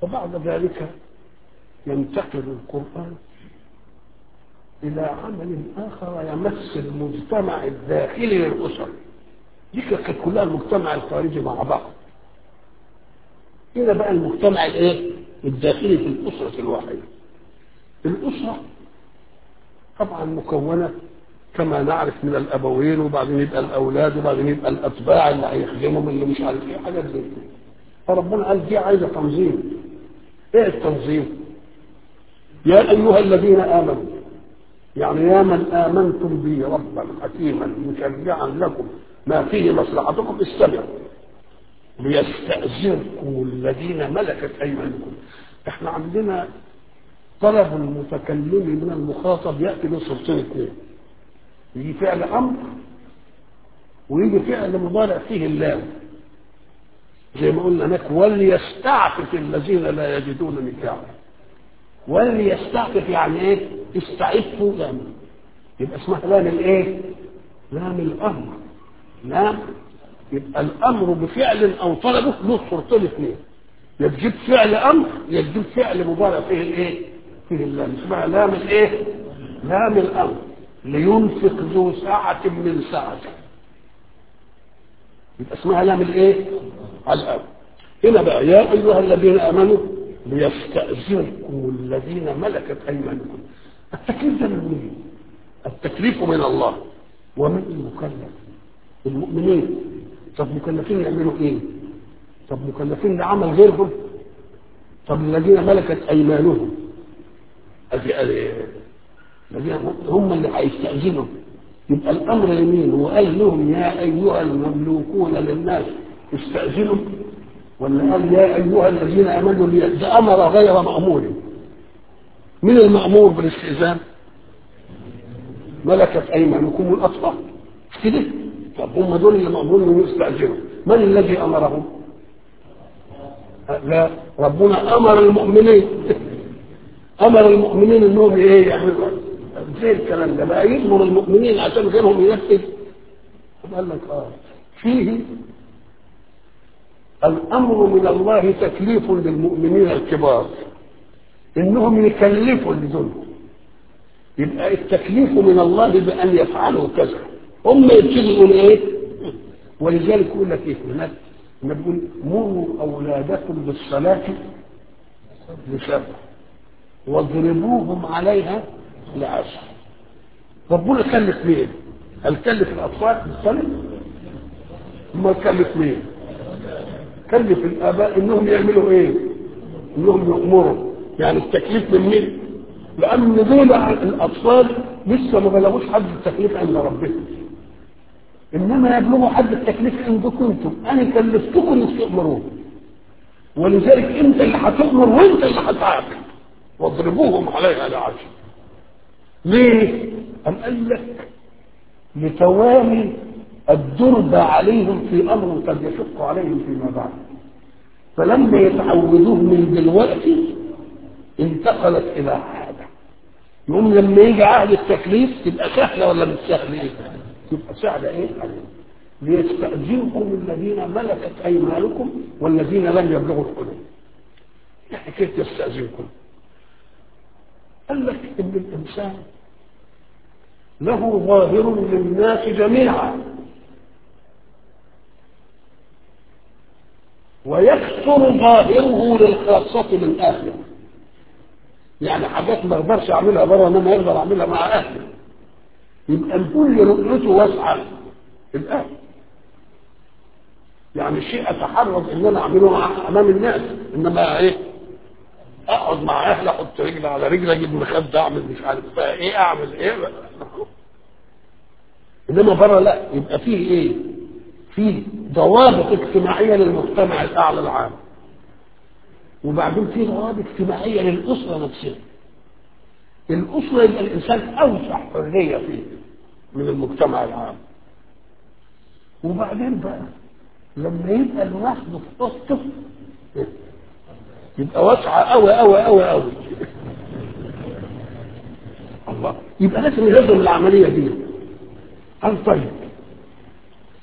وبعد ذلك ينتقل القرآن إلى عمل آخر يمس المجتمع الداخلي للأسر دي كانت كلها المجتمع الخارجي مع بعض هنا بقى المجتمع الايه الداخلي في الأسرة الواحدة الأسرة طبعا مكونة كما نعرف من الأبوين وبعدين يبقى الأولاد وبعدين يبقى الأتباع اللي هيخدمهم اللي مش عارف ايه حاجات زي كده فربنا قال دي عايزة تنظيم ايه التنظيم؟ يا أيها الذين آمنوا يعني يا من آمنتم بي ربا حكيما مشجعا لكم ما فيه مصلحتكم استمعوا ليستأذنكم الذين ملكت أيمانكم احنا عندنا طلب المتكلم من المخاطب يأتي له صورتين اثنين يجي فعل أمر ويجي فعل مضارع فيه اللام زي ما قلنا هناك وليستعفف الذين لا يجدون نكاحا وليستعفف يعني ايه استعفوا لام يبقى اسمها لام الايه لام الامر لام يبقى الامر بفعل او طلبه له صورتين اثنين يا تجيب فعل امر يا تجيب فعل مضارع فيه الايه فيه اللام اسمها لام الايه لام الامر لينفق ذو ساعة من ساعته يبقى اسمها لام الايه الامر هنا بقى يا ايها الذين امنوا ليستأذنكم الذين ملكت أيمانكم التكليف ده من مين؟ التكليف من الله ومن المكلف المؤمنين طب مكلفين يعملوا ايه؟ طب مكلفين لعمل غيرهم طب الذين ملكت أيمانهم الذين هم اللي هيستأذنوا يبقى الأمر لمين؟ وقال لهم يا أيها المملوكون للناس استأذنوا ولا قال يا ايها الذين امنوا ده امر غير مامور من المامور بالاستئذان ملكت ايمانكم الاطفال كده طب هم دول اللي مامورين ان يستاذنوا من الذي امرهم لا ربنا امر المؤمنين امر المؤمنين انهم ايه يعملوا زي الكلام ده بقى يامر المؤمنين عشان غيرهم ينفذ قال لك اه فيه الامر من الله تكليف للمؤمنين الكبار انهم يكلفوا لذنهم يبقى التكليف من الله بان يفعلوا كذا هم يبتدوا يقولوا ايه ولذلك يقول لك ايه هناك نقول مروا اولادكم بالصلاه لسبع واضربوهم عليها لعشر ربنا كلف مين؟ هل كلف الاطفال بالصلاه؟ ما كلف مين؟ كلف الاباء انهم يعملوا ايه انهم يامروا يعني التكليف من مين لان دول الاطفال لسه ما بلغوش حد التكليف عند ربهم انما يبلغوا حد التكليف عندكم انتم انا كلفتكم انكم تامروه ولذلك انت اللي هتامر وانت اللي هتعاقب واضربوهم عليها لعشر ليه؟ أم قال لك لتوالي الدرب عليهم في امر قد يشق عليهم فيما بعد فلما يتعودوه من دلوقتي انتقلت الى عاده يوم لما يجي عهد التكليف تبقى سهله ولا مش سهله ايه؟ تبقى سهله ايه؟ ليستأذنكم الذين ملكت ايمانكم والذين لم يبلغوا الحلم. يعني كيف يستأذنكم؟ قال لك ان الانسان له ظاهر للناس جميعا ويكثر ظاهره للخاصة من أهله يعني حاجات ما اقدرش اعملها بره انما اقدر اعملها مع اهلي يبقى الكل رؤيته واسعه الاهل يعني شيء اتحرج ان انا اعمله مع امام الناس انما ايه اقعد مع اهلي احط رجلي على رجلي اجيب مخده اعمل مش عارف بقى ايه اعمل ايه انما بره لا يبقى فيه ايه فيه ضوابط اجتماعيه للمجتمع الاعلى العام وبعدين في ضوابط اجتماعيه للاسره نفسها الاسره يبقى الانسان اوسع حريه فيه من المجتمع العام وبعدين بقى لما يبقى لوحده في اوضته يبقى واسعه قوي قوي قوي قوي الله يبقى لازم ينظم العمليه دي قال طيب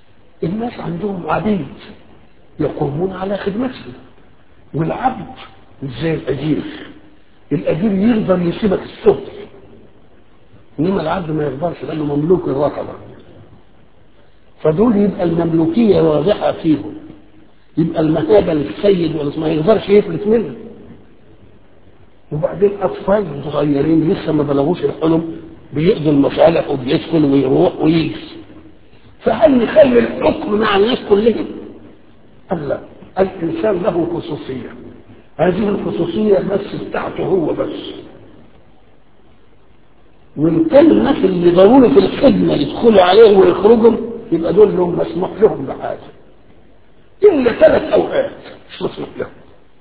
الناس عندهم عبيد يقومون على خدمته والعبد مش زي الاجير الاجير يقدر يسيبك الشغل انما العبد ما يقدرش لانه مملوك الرقبه فدول يبقى المملوكيه واضحه فيهم يبقى المهابه للسيد ولا ما يقدرش يفلت منه وبعدين اطفال صغيرين لسه ما بلغوش الحلم بيقضوا المصالح وبيدخل ويروح ويجي فهل نخلي الحكم مع الناس كلهم؟ قال لا الانسان له خصوصيه هذه الخصوصيه بس بتاعته هو بس وان كان الناس اللي ضروري في الخدمه يدخلوا عليه ويخرجوا يبقى دول لهم مسموح لهم بحاجه الا ثلاث اوقات مش مسموح لهم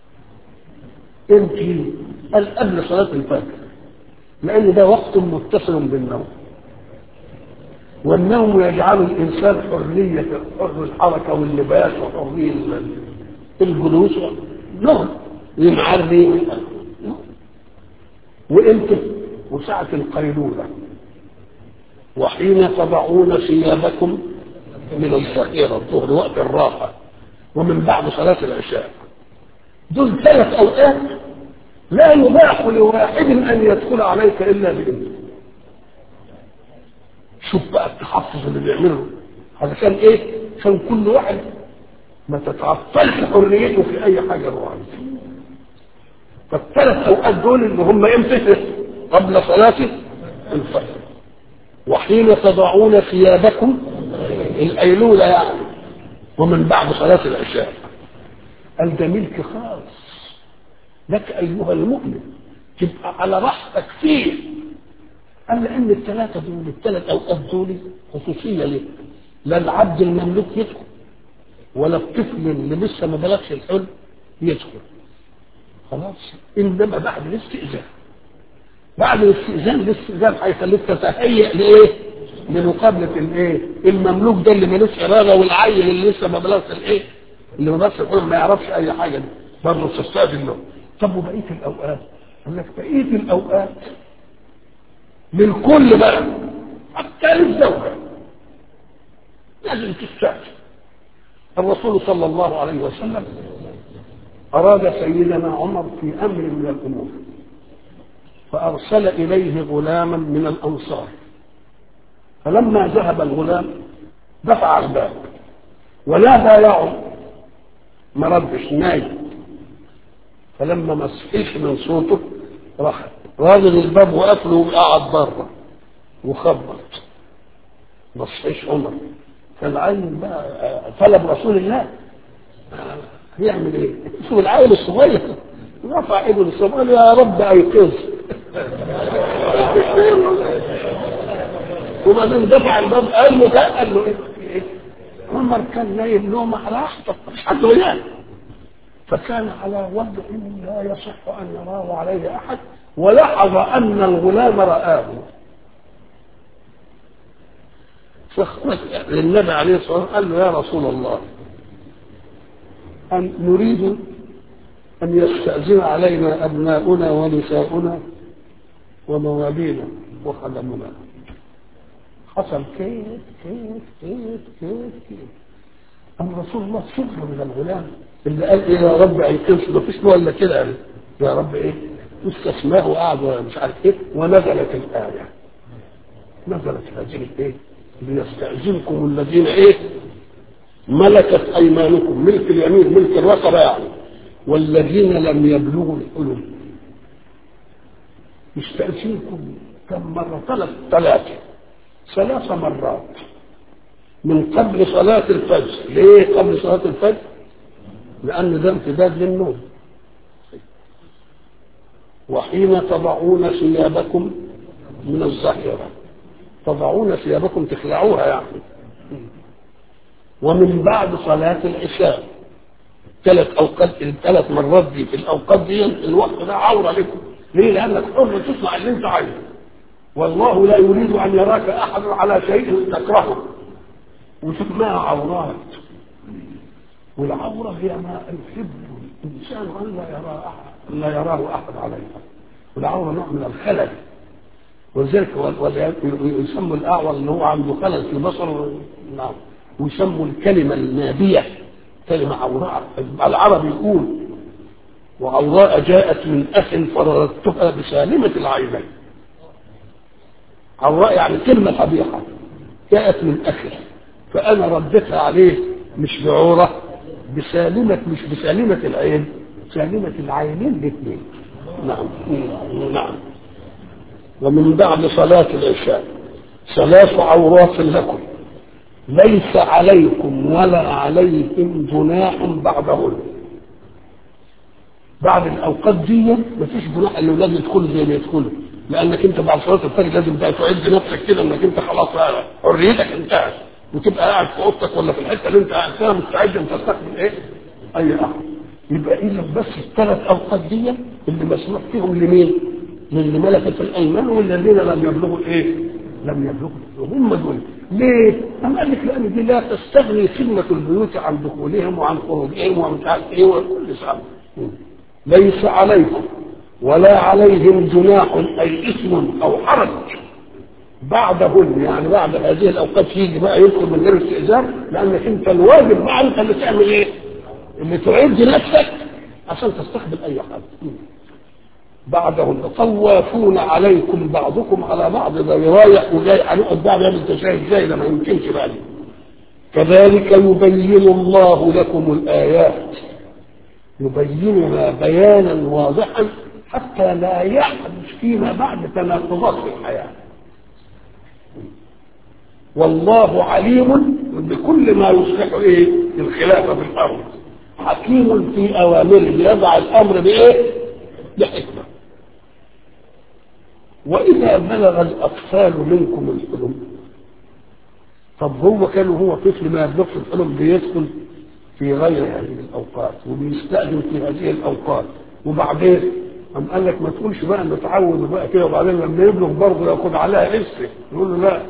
امتى قال قبل صلاه الفجر لان ده وقت متصل بالنوم والنوم يجعل الانسان حريه حر الحركه واللباس وحريه الجلوس نوم يمعري وامتى وساعة القيلولة وحين تضعون ثيابكم من الظهيرة الظهر وقت الراحة ومن بعد صلاة العشاء دول ثلاث أوقات لا يباح لواحد أن يدخل عليك إلا بإذنه شوف بقى التحفظ اللي بيعمله علشان ايه؟ عشان كل واحد ما تتعطلش حريته في اي حاجه هو عايزها. فالثلاث اوقات دول اللي هم امتى؟ قبل صلاه الفجر. وحين تضعون ثيابكم الايلوله يعني ومن بعد صلاه العشاء. قال ده ملك خاص لك ايها المؤمن تبقى على راحتك فيه قال لان الثلاثه دول الثلاث اوقات دول خصوصيه ليه؟ لا العبد المملوك يدخل ولا الطفل اللي لسه ما بلغش الحلم يدخل خلاص انما بعد الاستئذان بعد الاستئذان الاستئذان هيخليك تتهيأ لايه؟ لمقابله الايه؟ المملوك ده اللي ملوش اراده والعيل اللي لسه ما بلغش الايه؟ اللي ما بلغش الحلم ما يعرفش اي حاجه دي برضه تستأذن له طب وبقيه الاوقات؟ قال لك بقيه الاوقات للكل بقى حتى للزوجة لازم تستأذن الرسول صلى الله عليه وسلم أراد سيدنا عمر في أمر من الأمور فأرسل إليه غلاما من الأنصار فلما ذهب الغلام دفع الباب ونادى يا عمر ما ردش نايم فلما ما صحيش من صوته راح راجل الباب وقفله وقعد بره وخبط ما صحيش عمر فالعين بقى طلب رسول الله يعمل ايه؟ شوف العيل الصغير رفع ايده للسماء قال يا رب ايقظ وبعدين دفع الباب قال له ده قال له ايه؟ عمر كان نايم نوم على راحته مش حد وياه فكان على وضع لا يصح ان يراه عليه احد ولحظ ان الغلام رآه فخرج للنبي عليه الصلاه والسلام قال له يا رسول الله أن نريد أن يستأذن علينا أبناؤنا ونساؤنا وموالينا وخدمنا حصل كيف كيف كيف كيف كيف أم رسول الله سر من الغلام اللي قال إيه يا رب عيقظ ما فيش ولا كده يعني يا رب إيه واستسماه وقعد مش عارف إيه ونزلت الآية نزلت هذه الإيه ليستأذنكم الذين إيه ملكت ايمانكم ملك اليمين ملك الرقبه يعني والذين لم يبلغوا الحلم يستأذنكم كم مرة ثلاث ثلاثة ثلاث مرات من قبل صلاة الفجر ليه قبل صلاة الفجر لأن ده امتداد للنوم وحين تضعون ثيابكم من الظهيرة تضعون ثيابكم تخلعوها يعني ومن بعد صلاة العشاء ثلاث أوقات الثلاث مرات دي في الأوقات دي الوقت ده عورة لكم ليه؟ لأنك حر تصنع اللي أنت عايزه والله لا يريد أن يراك أحد على شيء تكرهه وتسمعها عورات والعورة هي ما يحب الإنسان أن لا يرى أحد أن لا يراه أحد عليها والعورة نوع من الخلل ولذلك يسمى الأعور اللي هو عنده خلل في البصر نعم ويسموا الكلمة النابية كلمة عوراء العرب يقول وعوراء جاءت من أخ فرددتها بسالمة العينين عوراء يعني كلمة قبيحة جاءت من أخ فأنا ردتها عليه مش بعورة بسالمة مش بسالمة العين سالمة العينين الاثنين نعم نعم ومن بعد صلاة العشاء ثلاث عورات لكم ليس عليكم ولا عليهم جناح بعدهن بعد الاوقات دي مفيش جناح الاولاد يدخلوا زي ما يدخلوا لانك انت بعد صلاه الفجر لازم بقى تعد نفسك كده انك انت خلاص حريتك انتهت وتبقى قاعد في اوضتك ولا في الحته اللي انت قاعد فيها مستعد ان تستقبل ايه؟ اي احد يبقى اذا بس الثلاث اوقات دي اللي مسموح فيهم لمين؟ للي ملكت الايمان والذين لم يبلغوا ايه؟ لم يبلغوا هم دول ليه؟ أم قال لك لأن دي لا تستغني خدمة البيوت عن دخولهم وعن خروجهم ومش عارف إيه وكل سنة ليس عليكم ولا عليهم جناح أي إثم أو حرج بعدهن يعني بعد هذه الأوقات يجي بقى يدخل من غير استئذان لأنك أنت الواجب بقى أنت اللي تعمل إيه؟ اللي تعد نفسك عشان تستقبل أي حد بعدهن طوافون عليكم بعضكم على بعض ده رايح وجاي هنقعد بقى نعمل تشاهد زي ده ما يمكنش بقى كذلك يبين الله لكم الآيات يبينها بيانا واضحا حتى لا يحدث فيما بعد تناقضات في الحياة والله عليم بكل ما يصلح ايه الخلافة في الأرض حكيم في أوامره يضع الأمر بإيه بحكمة وإذا بلغ الأطفال منكم الحلم طب هو كان هو طفل ما يبلغش الحلم بيدخل في غير هذه الأوقات وبيستأذن في هذه الأوقات وبعدين أم قال لك ما تقولش بقى نتعود بقى كده وبعدين لما يبلغ برضه ياخد عليها اسم يقول له لا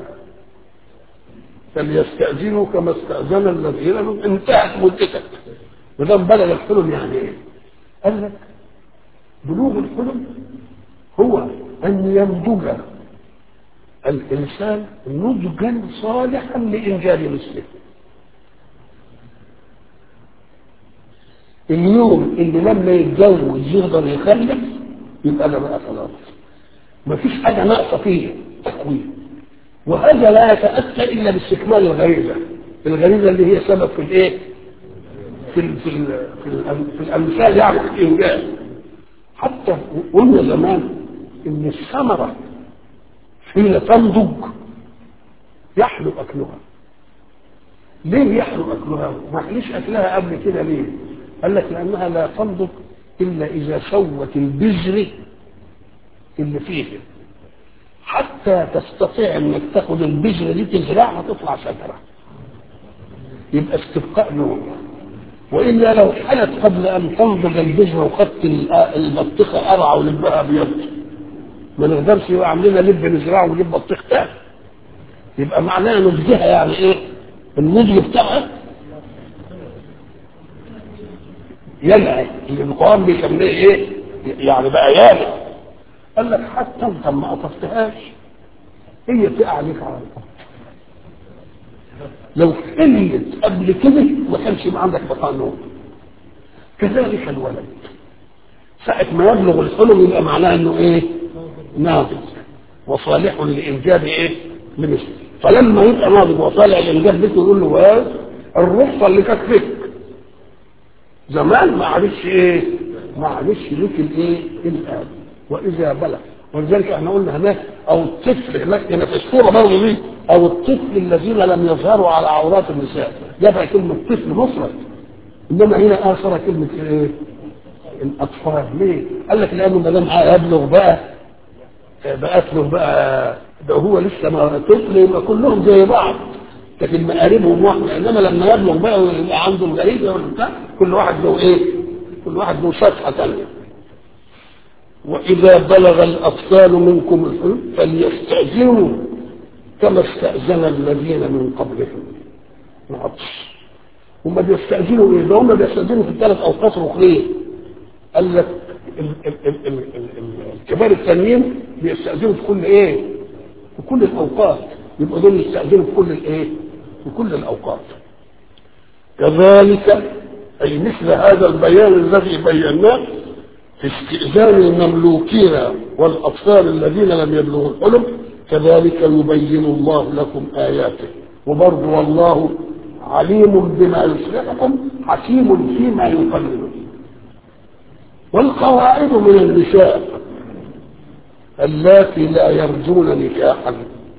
فليستأذنوا كما استأذن الذين من انتهت مدتك ما دام بلغ الحلم يعني ايه؟ قال لك بلوغ الحلم هو أن ينضج الإنسان نضجا صالحا لإنجاب مثله اليوم اللي لما يتجوز يقدر يخلف يبقى ده بقى خلاص مفيش حاجة ناقصة فيه تقويم وهذا لا يتأتى إلا باستكمال الغريزة الغريزة اللي هي سبب في الإيه؟ في ال في ال في, ال في الأمثال يعني في الإنجاز حتى قلنا زمان ان الثمرة حين تنضج يحلو اكلها ليه يحلو اكلها ما حليش اكلها قبل كده ليه قال لك لانها لا تنضج الا اذا سوت البذر اللي فيه حتى تستطيع انك تاخد البذره دي تزرعها تطلع شجره يبقى استبقاء نوع والا لو حلت قبل ان تنضج البذره وخدت البطيخه قرعه ولبها ابيض ما نقدرش يبقى عاملين لب نزرعه ونجيب بطيخ تاني يبقى معناها نضجها يعني ايه؟ النضج بتاعها ينعي اللي القران بيسميه ايه؟ يعني بقى يانع قال لك حتى انت ما قطفتهاش هي تقع عليك على الارض لو حليت قبل كده ما كانش يبقى عندك بقاء نوم كذلك الولد ساعة ما يبلغ الحلم يبقى معناه انه ايه؟ ناضج وصالح لانجاب ايه؟ لمثله فلما يبقى ناضج وصالح لانجاب مثله يقول له بس الرخصه اللي كانت فيك زمان ما عرفش ايه؟ ما عرفش لك الايه؟ الان واذا بلغ ولذلك احنا قلنا هناك او الطفل هناك هنا في الصوره برضه دي او الطفل الذين لم يظهروا على عورات النساء جاب كلمه طفل مفرد انما هنا اخر كلمه ايه؟ الاطفال ليه؟ قال لك لانه ما دام هيبلغ بقى بقت له بقى ده هو لسه ما طفل يبقى كلهم زي بعض لكن مقاربهم واحد انما لما يبلغ بقى ويبقى عنده الغريزه ولا بتاع كل واحد له ايه؟ كل واحد له صفحه ثانيه وإذا بلغ الأطفال منكم الحلم فليستأذنوا كما استأذن الذين من قبلهم معطش هم بيستأذنوا إيه؟ ده هم بيستأذنوا في الثلاث أوقات ركنية قال لك ال- ال- ال- ال- ال- الكبار التانيين بيستأذنوا في كل إيه؟ في كل الأوقات يبقى دول يستأذنوا في كل الإيه؟ في كل الأوقات كذلك أي مثل هذا البيان الذي بيناه في استئذان المملوكين والأطفال الذين لم يبلغوا الحلم كذلك يبين الله لكم آياته وبرضه والله عليم بما يصلحكم حكيم فيما يقلل والقواعد من النساء اللاتي لا يرجون نكاحا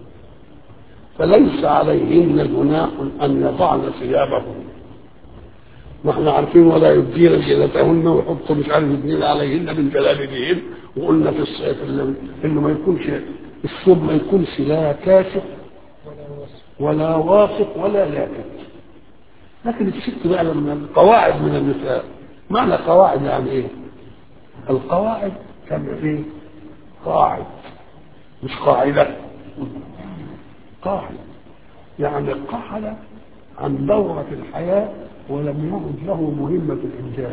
فليس عليهن جناح ان يضعن ثيابهن ما احنا عارفين ولا يبدين زينتهن ويحطوا مش عارف يبنين عليهن من جلابيبهن وقلنا في الصيف انه ما يكونش الثوب ما يكونش لا كاشف ولا واثق ولا لاكت لكن الست بقى لما القواعد من النساء معنى قواعد يعني ايه؟ القواعد كان ايه؟ قاعد مش قاعدة قاعد يعني قعد عن دورة الحياة ولم يعد له مهمة الإنجاز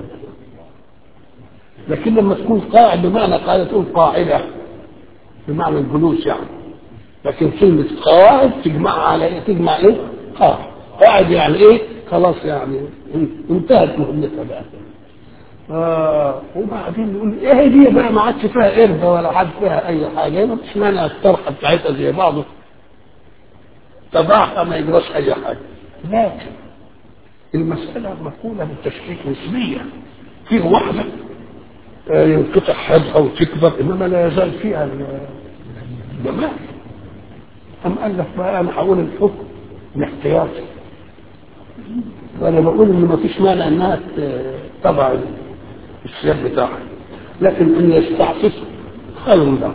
لكن لما تكون قاعد بمعنى قاعدة تقول قاعدة بمعنى الجلوس يعني لكن كلمة قواعد تجمع على ايه؟ تجمع ايه؟ قاعد قاعد يعني ايه؟ خلاص يعني انتهت مهمتها بقى آه وبعدين يقول ايه دي بقى ما عادش فيها قربة ولا عاد فيها اي حاجه ما فيش مانع الطرحه بتاعتها زي بعضه تبعها ما يجراش اي حاجه لكن المساله مقوله بالتشكيك نسبيه في واحده آه ينقطع حدها وتكبر انما لا يزال فيها الجمال أم قال لك بقى انا هقول الحكم الاحتياطي وانا بقول ان ما فيش مانع انها تضع الثياب بتاعها لكن ان يستعفف خير له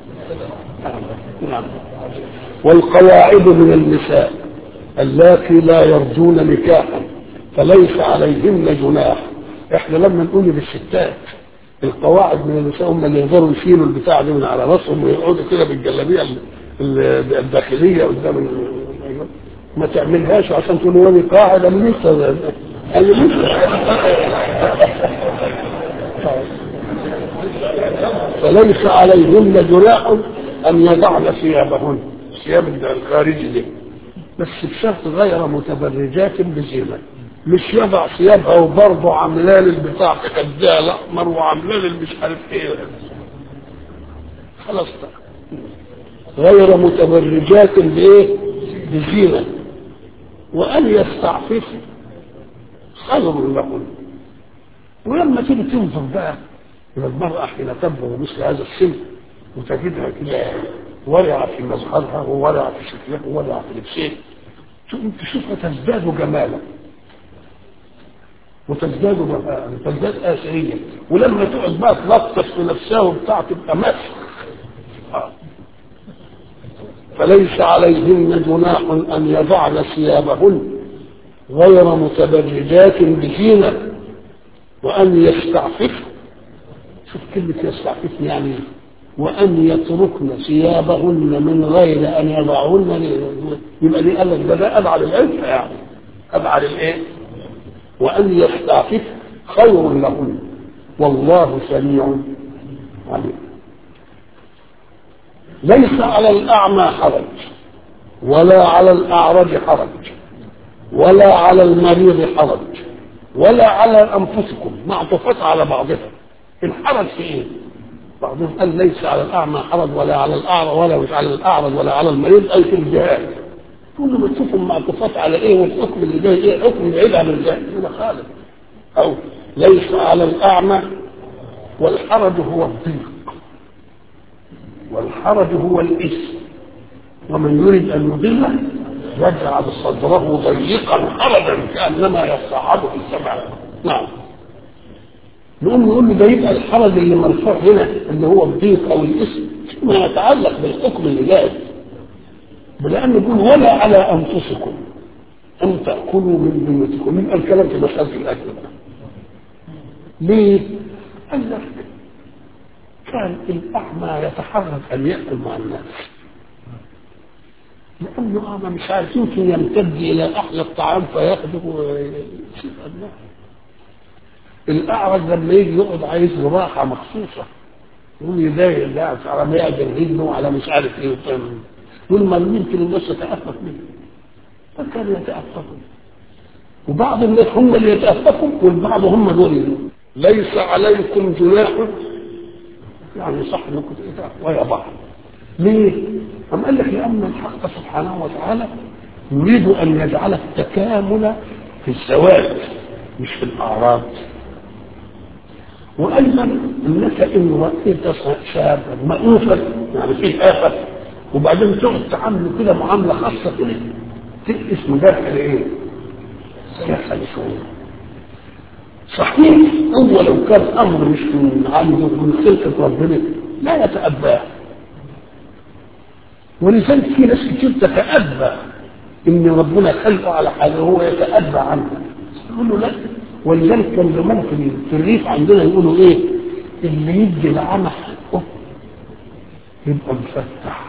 نعم والقواعد من النساء اللاتي لا يرجون نكاحا فليس عليهن جناح احنا لما نقول للستات القواعد من النساء هم اللي يقدروا يشيلوا البتاع دي من على راسهم ويقعدوا كده بالجلابيه الداخليه قدام ما تعملهاش عشان تقول وانا قاعد انا لسه انا لسه فليس عليهن جناح ان يضعن ثيابهن ثياب الخارجي دي بس بشرط غير متبرجات بزينة مش يضع ثيابها وبرضه عاملاه البتاع كدها الاحمر وعاملاه مش عارف ايه خلاص غير متبرجات بايه؟ بزينة وأن يستعفف خير لهن ولما تيجي تنظر بقى إلى المرأة حين تبلغ مثل هذا السن وتجدها كده ورعة في مظهرها وورعة في شكلها وورعة في لبسها تقوم تشوفها تزداد جمالا وتزداد بقى تزداد آثرية ولما تقعد بقى تلطف في نفسها وبتاع تبقى مسخ آه. فليس عليهن جناح ان يضعن ثيابهن غير متبرجات بزينة وان يستعففن شوف كلمة يستعففن يعني ايه وان يتركن ثيابهن من غير ان يضعهن يبقى دي قال لك ده ده ابعد العفة يعني ابعد الايه وان يستعففن خير لهن والله سميع عليم ليس على الأعمى حرج ولا على الأعرج حرج ولا على المريض حرج ولا على أنفسكم معطوفات على بعضها الحرج في إيه؟ بعضهم قال ليس على الأعمى حرج ولا على الأعرج ولا مش على الأعرج ولا على المريض أي في الجهاد كل ما تشوفهم معطوفات على إيه والحكم اللي جاي إيه حكم بعيد عن الجهاد هنا خالد أو ليس على الأعمى والحرج هو الضيق والحرج هو الإثم ومن يريد أن يضله يجعل صدره ضيقا حرجا كأنما يصعد في السماء نعم نقوم نقول له ده يبقى الحرج اللي مرفوع هنا اللي هو الضيق أو الإثم ما يتعلق بالحكم اللي جاي لأنه يقول ولا على أنفسكم أن تأكلوا من بيوتكم يبقى الكلام في مسألة الأكل ليه؟ قال لك كان الأعمى يتحرك أن يأكل مع الناس لأنه أعمى مش عارف يمكن يمتد إلى أحلى الطعام فياخده ويسيب الناس الأعرج لما يجي يقعد عايز له راحة مخصوصة يقول يضايق الناس على ما يعجل رجله على مش عارف ايه يقول ما يمكن الناس تتأفف منه فكان يتأففوا وبعض الناس هم اللي يتأففوا والبعض هم دول ليس عليكم جناح يعني صح انكم ويا بعض ليه؟ أم قال لك لأن الحق سبحانه وتعالى يريد أن يجعل التكامل في الزواج مش في الأعراض وأيضا أنك إن رأيت شابا مأوفا يعني فيه آفة وبعدين تقعد تعامله كده معاملة خاصة كده تقيس مدافع لإيه؟ سياسة شوية صحيح هو لو كان أمر مش من عنده من خلقة ربنا لا يتأباه ولذلك في ناس كتير تتأبى ان ربنا خلقه على حاجه وهو يتأبى عنها يقول له لا ولذلك كان زمان في في الريف عندنا يقولوا ايه اللي يدي العمى حقه يبقى مفتح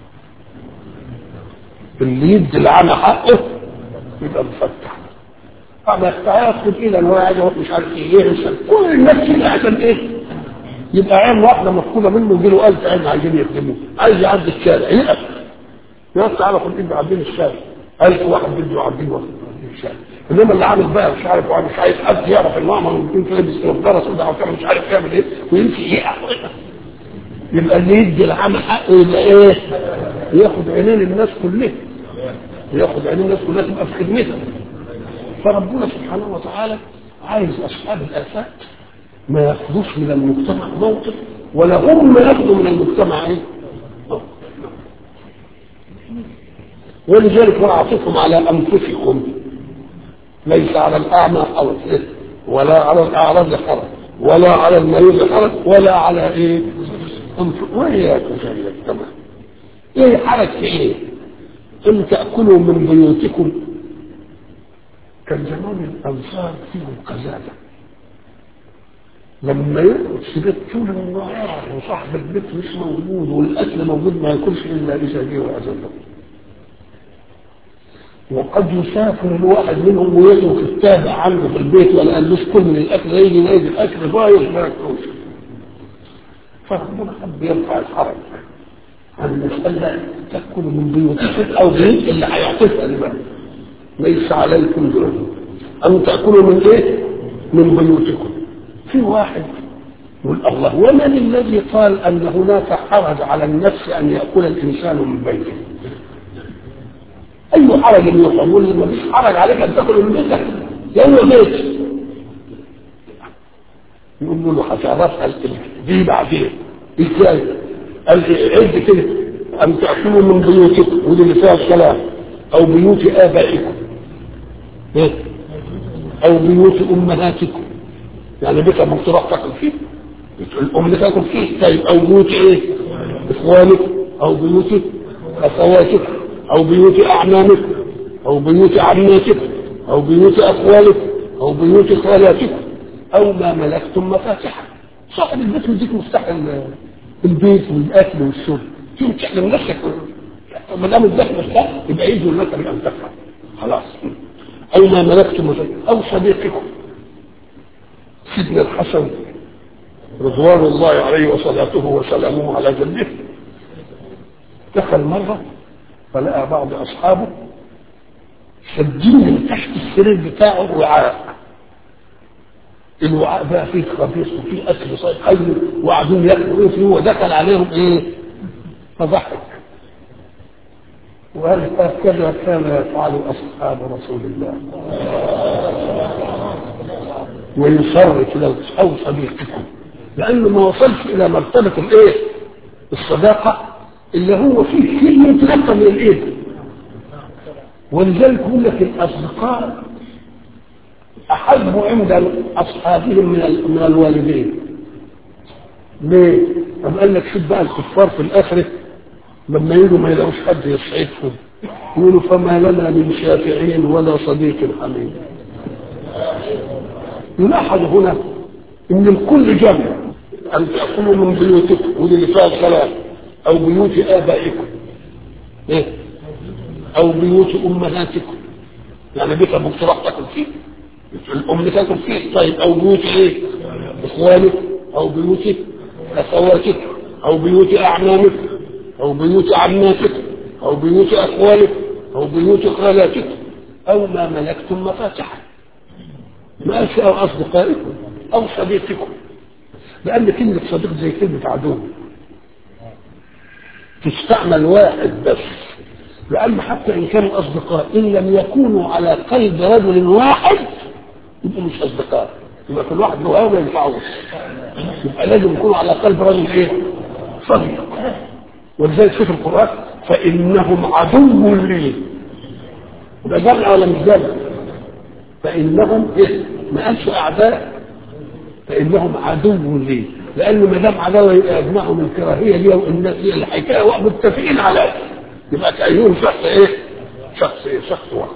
اللي يدي العمى حقه يبقى مفتح طبعا ياخد الى ان هو عايز يروح مش عارف ايه يرسل كل الناس كده عشان ايه يبقى عين واحده مفقوده منه يجي له 1000 عين عايزين يخدموه عايز يعدي الشارع يقف يا تعالى خد ايده عدين الشارع 1000 واحد بده يعديه واحد الشارع انما اللي عامل بقى مش عارف وعامل مش عايز حد يعرف المعمر ويكون كده لابس نظاره سوداء او مش عارف يعمل ايه ويمشي يقف يبقى اللي يدي العمى حقه يبقى ايه؟ ياخد عينين الناس كلها ياخد عينين الناس كلها تبقى في خدمتها فربنا سبحانه وتعالى عايز اصحاب الافات ما ياخذوش من المجتمع موقف ولا هم ياخذوا من المجتمع ايه؟ ولذلك وأعطيكم على أنفسكم ليس على الأعمى حرج ولا على الأعراض حرج ولا على المريض حرج ولا على إيه؟ وإياكم في المجتمع إيه حرج في إيه؟ إن تأكلوا من بيوتكم كان زمان الأنصار فيهم قزازة لما يقعد في بيت طول النهار وصاحب البيت مش موجود والاكل موجود ما ياكلش الا اذا جه واذن وقد يسافر الواحد منهم ويترك التابع عنده في البيت ولا قالوش كل من الاكل يجي يلاقي الاكل بايظ ما ياكلوش فربنا حب يرفع الحرج عن المسألة تأكل من بيوتكم أو بيوت اللي هيعطيها لبعض ليس عليكم جناح أن تأكلوا من إيه؟ من بيوتكم في واحد يقول الله ومن الذي قال ان هناك حرج على النفس ان ياكل الانسان من بيته اي حرج يقول ما فيش حرج عليك ان تاكل من بيتك لانه بيت يقول له هتعرفها دي بعدين ازاي؟ قال عد كده ان تاكلوا من بيوتكم ودي اللي فيها الكلام او بيوت ابائكم او بيوت امهاتكم يعني بيت ابوك تروح تاكل فيه الام تاكل فيه طيب او بيوت ايه اخوانك او بيوت اخواتك او بيوت اعمامك او بيوت عماتك او بيوت اخوالك او بيوت خالاتك او ما ملكتم مفاتحه صاحب البيت يديك مفتاح البيت والاكل والشرب تيجي تحلم نفسك ما دام البيت مفتاح يبقى يجوا لك بان تفعل خلاص او ما ملكتم مفاتحه او صديقكم سيدنا الحسن رضوان الله عليه وصلاته وسلامه على جده دخل مرة فلقى بعض أصحابه شادين من تحت السرير بتاعه وعاء الوعاء بقى فيه خبيث وفيه أكل صيد حي وقاعدين ياكلوا فيه ودخل عليهم إيه فضحك وقال هكذا كان يفعل أصحاب رسول الله ويصر كده او صديقكم لانه ما وصلش الى مرتبه الايه الصداقه اللي هو فيه شيء يتلقى من الايد ولذلك يقول لك الاصدقاء احب عند اصحابهم من من الوالدين ليه؟ طب قال لك شوف بقى الكفار في الاخره لما يجوا ما يلاقوش حد يسعدهم يقولوا فما لنا من شافعين ولا صديق حميد يلاحظ هنا ان الكل جمع ان تاكلوا من بيوتكم ودي اللي فيها الكلام او بيوت ابائكم إيه؟ او بيوت امهاتكم يعني بيت ابوك تروح تاكل فيه الام تاكل فيه طيب او بيوت ايه اخوانك او بيوت اخواتك او بيوت اعمامك او بيوت عماتك او بيوت اخوالك او بيوت خالاتك او ما ملكتم مفاتحه ما أشاء أصدقائكم او صديقكم لان كلمه صديق زي كلمه عدو تستعمل واحد بس لان حتى ان كانوا اصدقاء ان لم يكونوا على قلب رجل واحد يبقوا مش اصدقاء يبقى كل واحد له هوى ما ينفعوش يبقى لازم يكونوا على قلب رجل ايه؟ صديق ولذلك شوف القران فانهم عدو لي ده جمع ولا مش جمع؟ فانهم ايه؟ ما قالش اعداء فانهم عدو لي لان ما دام عداوه يبقى يجمعهم الكراهيه دي والناس هي الحكايه متفقين عليها يبقى كأيهم شخص ايه؟ شخص ايه؟ شخص واحد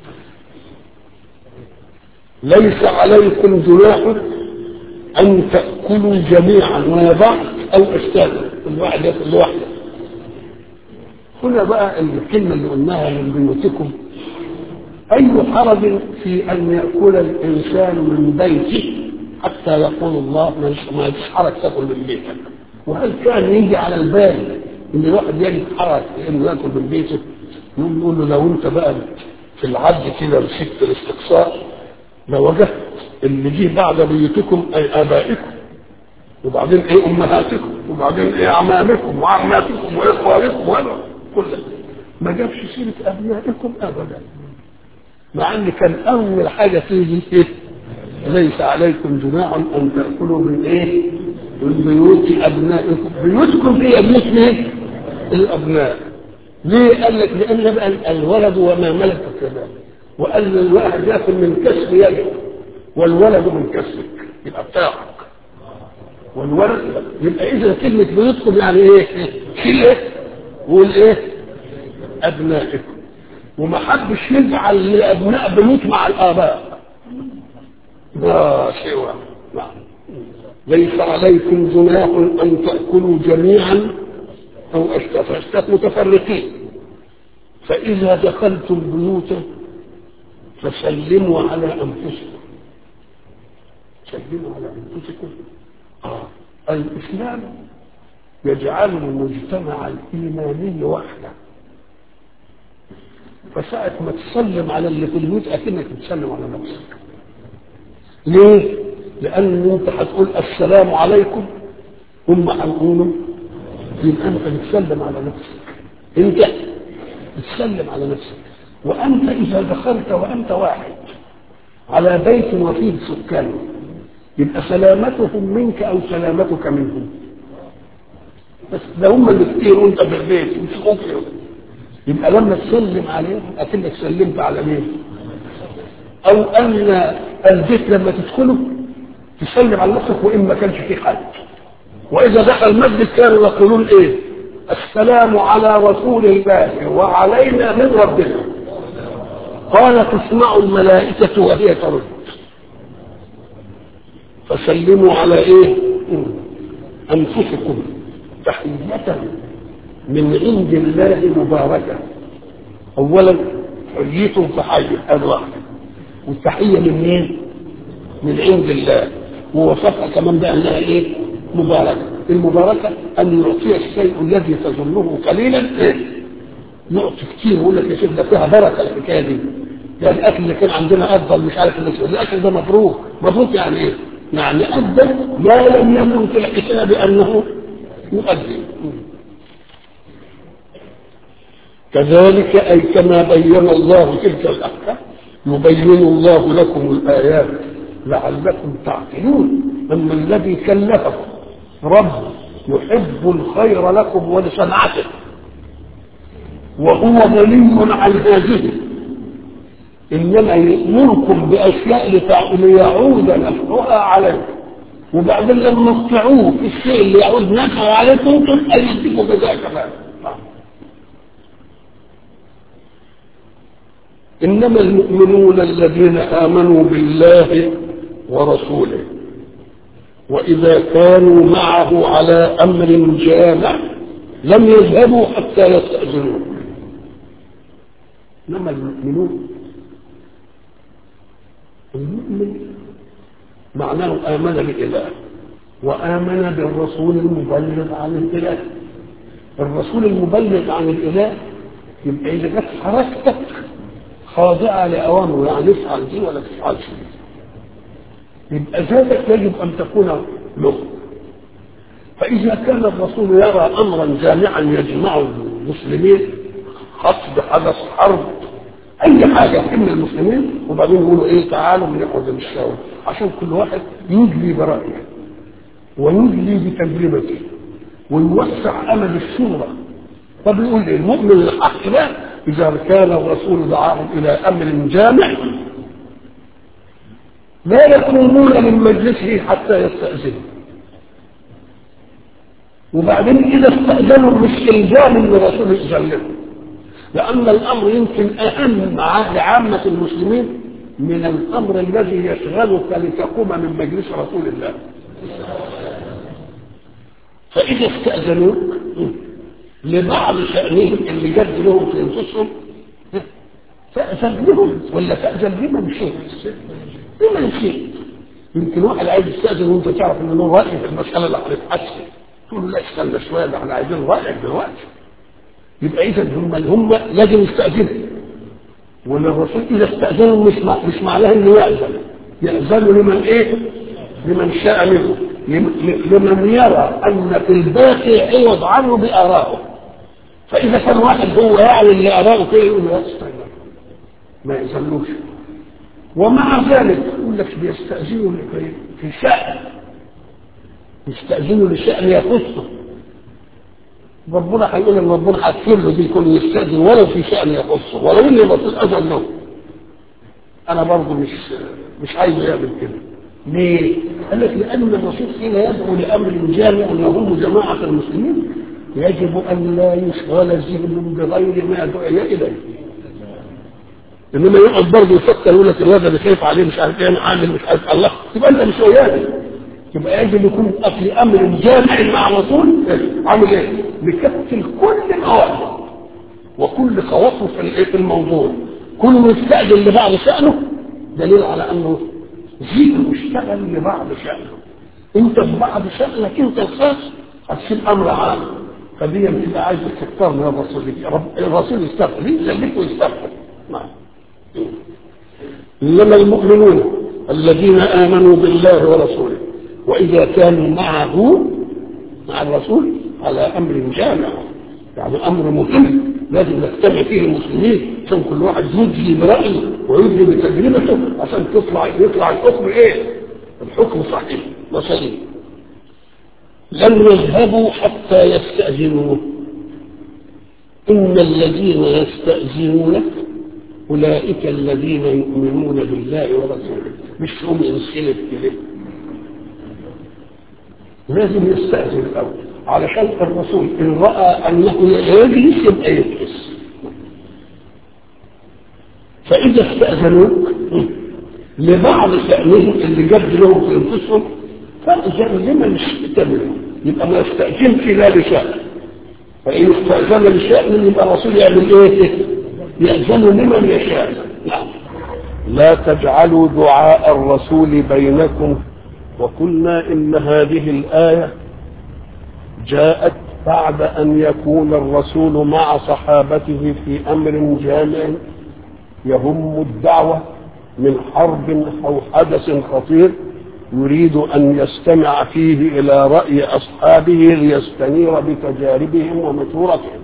ليس عليكم جناح ان تاكلوا جميعا ويضع او اشتاتا كل واحد ياكل لوحده هنا بقى الكلمه اللي قلناها من بيوتكم اي حرج في ان ياكل الانسان من بيته حتى يقول الله ما فيش حرج تاكل من بيتك وهل كان يجي على البال ان الواحد يجد حرج انه ياكل من بيته نقول له لو انت بقى في العد كده مسكت الاستقصاء لوجدت اللي جه بعد بيوتكم اي ابائكم وبعدين ايه امهاتكم وبعدين ايه اعمامكم وعماتكم واخوانكم وهذا كله ما جابش سيره ابنائكم ابدا مع ان كان اول حاجه تيجي ايه ليس عليكم جناح ان تاكلوا من ايه من بيوت ابنائكم بيوتكم هي بيوت مين الابناء ليه قال لك لان بقى الولد وما ملكت يداه وقال الواحد ياكل من كسب يده والولد من كسبك يبقى بتاعك والولد يبقى اذا كلمه بيوتكم يعني ايه؟ كله والايه؟ ابنائكم وما حدش يجعل لابناء بيوت مع الاباء لا سوى نعم ليس عليكم جناح ان تاكلوا جميعا او اشتات اشتات متفرقين فاذا دخلتم بيوتا فسلموا على انفسكم سلموا على انفسكم آه. الاسلام يجعل المجتمع الايماني وحده فساعة ما تسلم على اللي في البيوت اكنك بتسلم على نفسك ليه؟ لأن أنت هتقول السلام عليكم هم هيقولوا يبقى أنت بتسلم على نفسك أنت بتسلم على نفسك وأنت إذا دخلت وأنت واحد على بيت وفيه سكان يبقى سلامتهم منك أو سلامتك منهم بس ده هم اللي كتير وأنت في البيت مش ممكن يبقى لما تسلم عليهم أكنك سلمت على مين؟ أو أن البيت لما تدخله تسلم على نفسك وإن ما كانش فيه حد وإذا دخل المسجد كانوا يقولون إيه؟ السلام على رسول الله وعلينا من ربنا قال تسمع الملائكة وهي ترد فسلموا على إيه؟ أنفسكم تحية من عند الله مباركة أولا حييتم فحية هذا واحد والتحيه من مين؟ من عند الله ووصفها كمان بقى انها ايه؟ مباركه المباركه ان يعطي الشيء الذي تظنه قليلا إيه؟ يعطي كتير يقول لك يا شيخ ده فيها بركه الحكايه دي ده الاكل اللي كان عندنا افضل مش عارف اللي الاكل ده مبروك مبروك يعني ايه؟ يعني ادى ما لم يكن في الحساب انه يؤدي كذلك اي كما بين الله تلك الاحكام يبين الله لكم الآيات لعلكم تعقلون أما الذي كلفكم رب يحب الخير لكم ولصنعته وهو غني عن هذه إنما يأمركم بأشياء ليعود نفعها عليكم وبعدين لما تطيعوه في الشيء اللي يعود نفعه عليكم تبقى يديكم جزاء كمان انما المؤمنون الذين امنوا بالله ورسوله واذا كانوا معه على امر جامع لم يذهبوا حتى يستاذنوه انما المؤمنون المؤمن معناه امن بالاله وامن بالرسول المبلغ عن الاله الرسول المبلغ عن الاله يبقى اذا جت حركتك خاضعة لأوامره يعني افعل دي ولا تفعلش دي يبقى ذلك يجب أن تكون له فإذا كان الرسول يرى أمرا جامعا يجمع المسلمين خطب حدث حرب أي حاجة تهم المسلمين وبعدين يقولوا إيه تعالوا بنقعد نشاور عشان كل واحد يدلي برأيه ويدلي بتجربته ويوسع أمل الشورى طب يقول إيه المؤمن الحق ده إذا كان الرسول دعاهم إلى أمر جامع لا يقومون من مجلسه حتى يستأذنوا وبعدين إذا استأذنوا مش إلزام من الرسول يستأذنوا لأن الأمر يمكن أهم لعامة المسلمين من الأمر الذي يشغلك لتقوم من مجلس رسول الله فإذا استأذنوك لبعض شأنهم اللي جد لهم في أنفسهم فأذن لهم ولا تأذن لمن شئت لمن شئت يمكن واحد عايز يستأذن وأنت تعرف إن له رأي في المسألة اللي هنتحسن تقول له لا استنى شوية ده احنا عايزين رأيك دلوقتي يبقى إذا هم هم لازم يستأذنوا ولا الرسول إذا استأذنوا مش مع مش معناه إنه يأذن يأذن لمن إيه؟ لمن شاء منه لمن يرى أن في الباقي عوض عنه بآرائه فإذا كان واحد هو يعني اللي آراءه كده يقول لا استنى ما يأذنوش ومع ذلك يقول لك بيستأذنوا في شأن يستأذنوا لشأن يخصه ربنا هيقول ان ربنا هتفر له دي يكون يستأذن ولو في شأن يخصه ولو ان الرسول أذن له أنا برضه مش مش عايز يعمل كده ليه؟ قال لك لأن الرسول حين يدعو لأمر جامع يهم جماعة المسلمين يجب أن لا يشغل ذهن بغير ما دعي إليه انما يقعد برضه يفكر يقول لك الواد اللي خايف عليه مش عارف ايه عامل مش عارف الله تبقى انت مش وياه يبقى يجب يكون في امر جامع مع الرسول عامل ايه؟ بكفل كل الخواطر وكل خواطر في في الموضوع كل مستأذن لبعض شأنه دليل على انه زيد مشتغل لبعض شأنه انت في بعض شأنك انت الخاص هتشيل امر عام فدي بتبقى عايز تختار من الرسول الرسول يستغفر يسلك ويستغفر نعم انما المؤمنون الذين امنوا بالله ورسوله واذا كانوا معه مع الرسول على امر جامع يعني امر مهم لازم نجتمع فيه المسلمين عشان كل واحد يدلي برايه ويدلي بتجربته عشان تطلع يطلع الحكم ايه؟ الحكم صحيح وسليم لن يذهبوا حتى يستأذنوه إن الذين يستأذنونك أولئك الذين يؤمنون بالله ورسوله مش هم ينسلب إليه لازم يستأذن الأول علشان الرسول إن رأى أنه يجلس يبقى يجلس فإذا استأذنوك لبعض شأنهم اللي جد لهم في أنفسهم فأذن لمن استأذنوا يبقى ما يستأذنش لا لشأن فإن استأذن لشأن يبقى الرسول يعمل إيه؟ يأذن لمن يشاء نعم لا تجعلوا دعاء الرسول بينكم وقلنا إن هذه الآية جاءت بعد أن يكون الرسول مع صحابته في أمر جامع يهم الدعوة من حرب أو حدث خطير يريد أن يستمع فيه إلى رأي أصحابه ليستنير بتجاربهم ومشورتهم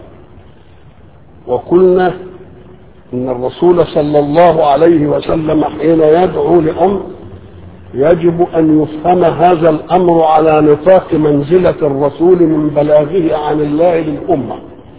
وقلنا إن الرسول صلى الله عليه وسلم حين يدعو لأمر يجب أن يفهم هذا الأمر على نطاق منزلة الرسول من بلاغه عن الله للأمة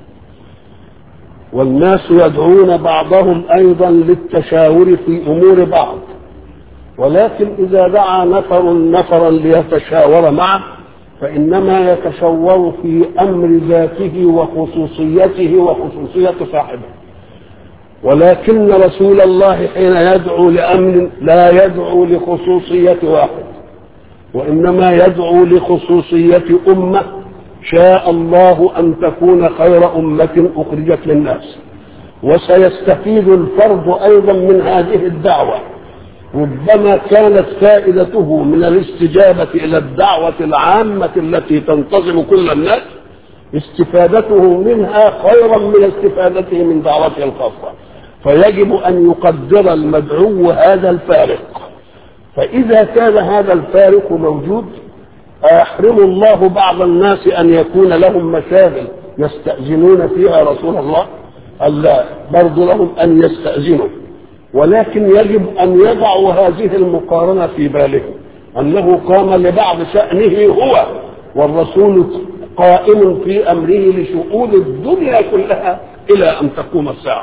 والناس يدعون بعضهم أيضا للتشاور في أمور بعض ولكن إذا دعا نفر نفرا ليتشاور معه فإنما يتشاور في أمر ذاته وخصوصيته وخصوصية صاحبه ولكن رسول الله حين يدعو لأمر لا يدعو لخصوصية واحد وإنما يدعو لخصوصية أمة شاء الله أن تكون خير أمة أخرجت للناس وسيستفيد الفرد أيضا من هذه الدعوة ربما كانت فائدته من الاستجابة إلى الدعوة العامة التي تنتظم كل الناس استفادته منها خيرا من استفادته من دعوته الخاصة فيجب أن يقدر المدعو هذا الفارق فإذا كان هذا الفارق موجود أيحرم الله بعض الناس أن يكون لهم مشاغل يستأذنون فيها رسول الله قال لا برضو لهم أن يستأذنوا ولكن يجب أن يضعوا هذه المقارنة في بالهم أنه قام لبعض شأنه هو والرسول قائم في أمره لشؤون الدنيا كلها إلى أن تقوم الساعة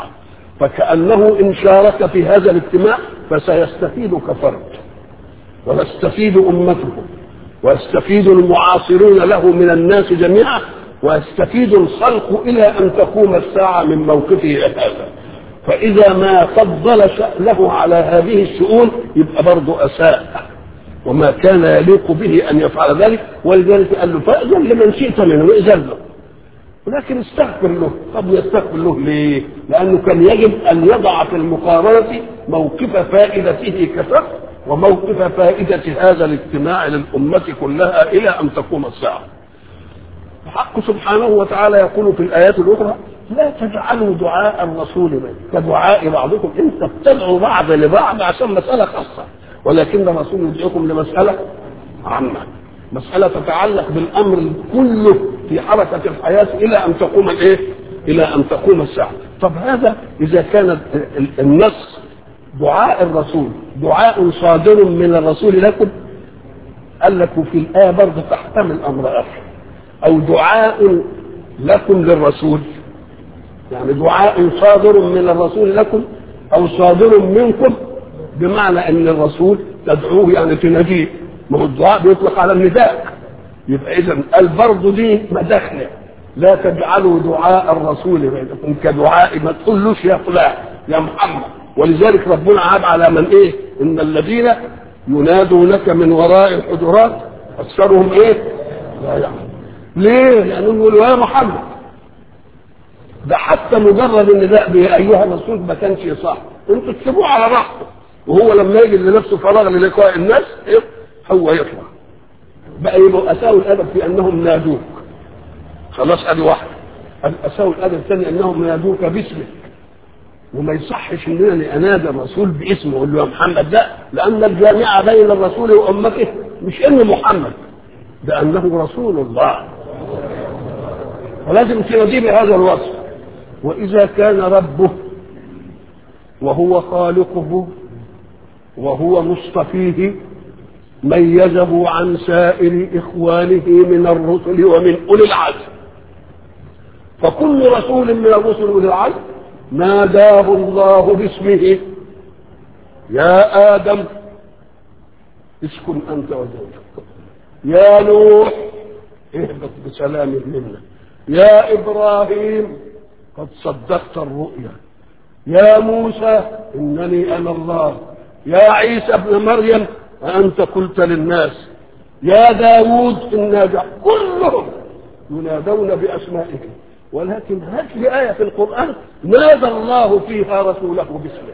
فكأنه إن شارك في هذا الاجتماع فسيستفيد كفرد ويستفيد أمته ويستفيد المعاصرون له من الناس جميعا ويستفيد الخلق إلى أن تقوم الساعة من موقفه هذا فإذا ما فضل شأنه على هذه الشؤون يبقى برضه أساء وما كان يليق به أن يفعل ذلك ولذلك قال له فأذن لمن شئت منه إذن له ولكن استغفر له طب يستغفر له ليه لأنه كان يجب أن يضع في المقارنة موقف فائدته كفر وموقف فائدة هذا الاجتماع للأمة كلها إلى أن تقوم الساعة الحق سبحانه وتعالى يقول في الآيات الأخرى لا تجعلوا دعاء الرسول بي كدعاء بعضكم انت بتدعوا بعض لبعض عشان مسألة خاصة ولكن الرسول يدعوكم لمسألة عامة مسألة تتعلق بالأمر كله في حركة الحياة إلى أن تقوم الإيه؟ إلى أن تقوم الساعة. طب هذا إذا كان النص دعاء الرسول دعاء صادر من الرسول لكم قال لك في الآية برضه تحتمل أمر آخر أو دعاء لكم للرسول يعني دعاء صادر من الرسول لكم أو صادر منكم بمعنى أن الرسول تدعوه يعني تناديه ما هو الدعاء بيطلق على النداء يبقى إذا قال برضه دي مداخلة لا تجعلوا دعاء الرسول بينكم كدعاء ما تقولوش يا فلان يا محمد ولذلك ربنا عاب على من ايه ان الذين ينادونك من وراء الحجرات اكثرهم ايه لا يعلم ليه لانهم يقولوا يا محمد ده حتى مجرد النداء به ايها الرسول ما كانش صح انتوا تسيبوه على راحته وهو لما يجد لنفسه فراغ للقاء الناس إيه؟ هو يطلع بقى يبقوا اساءوا الادب في انهم نادوك خلاص ادي واحده اساءوا الادب الثاني انهم نادوك باسمك وما يصحش اننا انادى الرسول باسمه اقول له يا محمد لا لان الجامعه بين الرسول وامته مش انه محمد ده انه رسول الله ولازم تناديه بهذا الوصف واذا كان ربه وهو خالقه وهو مصطفيه ميزه عن سائر اخوانه من الرسل ومن اولي العزم فكل رسول من الرسل اولي العزم ناداه الله باسمه يا آدم اسكن أنت وزوجك يا نوح اهبط بسلام منا يا إبراهيم قد صدقت الرؤيا يا موسى إنني أنا الله يا عيسى ابن مريم أنت قلت للناس يا داود إنا كلهم ينادون بأسمائهم ولكن هات لي آية في القرآن نادى الله فيها رسوله باسمه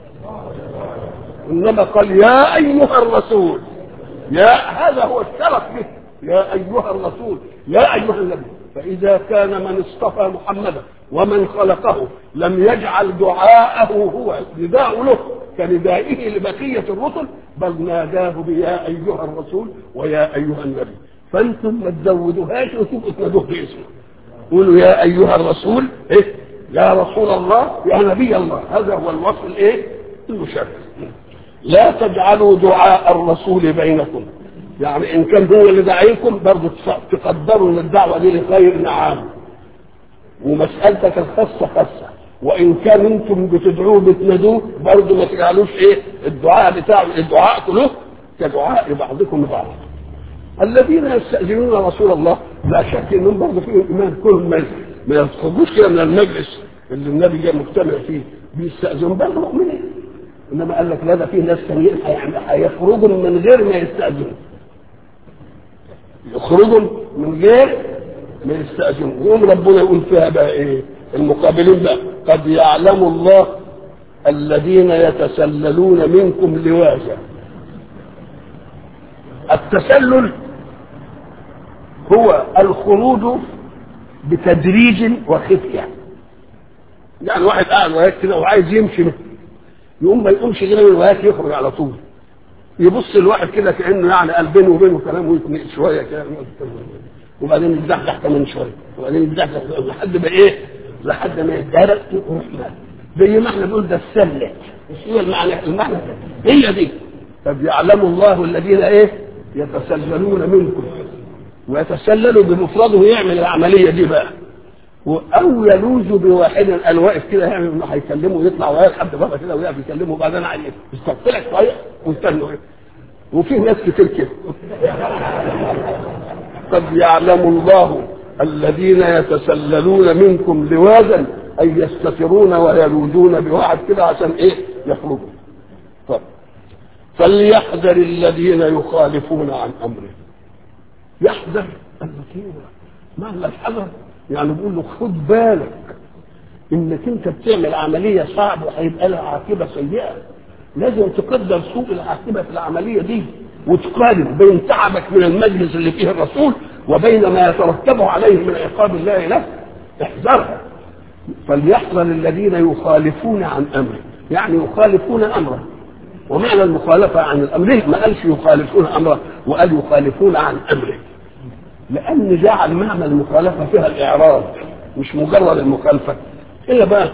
إنما قال يا أيها الرسول يا هذا هو الشرف به يا أيها الرسول يا أيها النبي فإذا كان من اصطفى محمدا ومن خلقه لم يجعل دعاءه هو نداء له كندائه لبقية الرسل بل ناداه بيا أيها الرسول ويا أيها النبي فأنتم ما تزودوهاش وتبقوا تنادوه باسمه قولوا يا ايها الرسول ايه يا رسول الله يا نبي الله هذا هو الوصف الايه المشرف لا تجعلوا دعاء الرسول بينكم يعني ان كان هو اللي داعيكم برضه تقدروا ان الدعوه دي لخير نعم ومسالتك الخاصه خاصه وان كان انتم بتدعوه بتنادوه برضه ما تجعلوش ايه الدعاء بتاع الدعاء كله كدعاء بعضكم بعض الذين يستأذنون رسول الله لا شك انهم برضه فيهم ايمان كلهم ما ما يخرجوش كده من المجلس اللي النبي جاي مجتمع فيه بيستأذنون برضه مؤمنين انما قال لك لا ده في ناس ثانيين هيخرجوا من غير ما يستأذنوا يخرجوا من غير ما يستأذنوا يقوم ربنا يقول فيها بقى ايه المقابلين بقى قد يعلم الله الذين يتسللون منكم لواجا التسلل هو الخروج بتدريج وخفية يعني واحد قاعد وياك كده وعايز يمشي يقوم ما يقومش غير من وياك يخرج على طول يبص الواحد كده كانه يعني قال بينه وبينه كلام ويتنقل شويه كده وبعدين يتزحزح كمان شويه وبعدين يتزحزح لحد ما ايه؟ لحد ما يتدرق ويروح مات زي ما احنا بنقول ده السله مش هو المعنى المعنى هي دي طب يعلم الله الذين ايه؟ يتسللون منكم ويتسللوا بمفرده يعمل العمليه دي بقى او يلوذ بواحد قال واقف كده يعمل انه هيكلمه ويطلع ويا لحد بره كده ويقف يكلمه وبعدين عايز يستقبلك شويه ويستنوا ايه وفي ناس كتير كده قد يعلم الله الذين يتسللون منكم لواذا اي يستترون ويلوذون بواحد كده عشان ايه يخرجوا طب فليحذر الذين يخالفون عن امره يحذر المكينة معنى الحذر يعني بيقول له خد بالك انك انت بتعمل عمليه صعبه وهيبقى لها عاقبه سيئه لازم تقدر سوء العاقبه في العمليه دي وتقارن بين تعبك من المجلس اللي فيه الرسول وبين ما يترتب عليه من عقاب الله له احذرها فليحذر الذين يخالفون عن امره يعني يخالفون امره ومعنى المخالفه عن الامر ليه ما قالش يخالفون امره وقال يخالفون عن امره لان جعل معنى المخالفه فيها الاعراض مش مجرد المخالفه الا بقى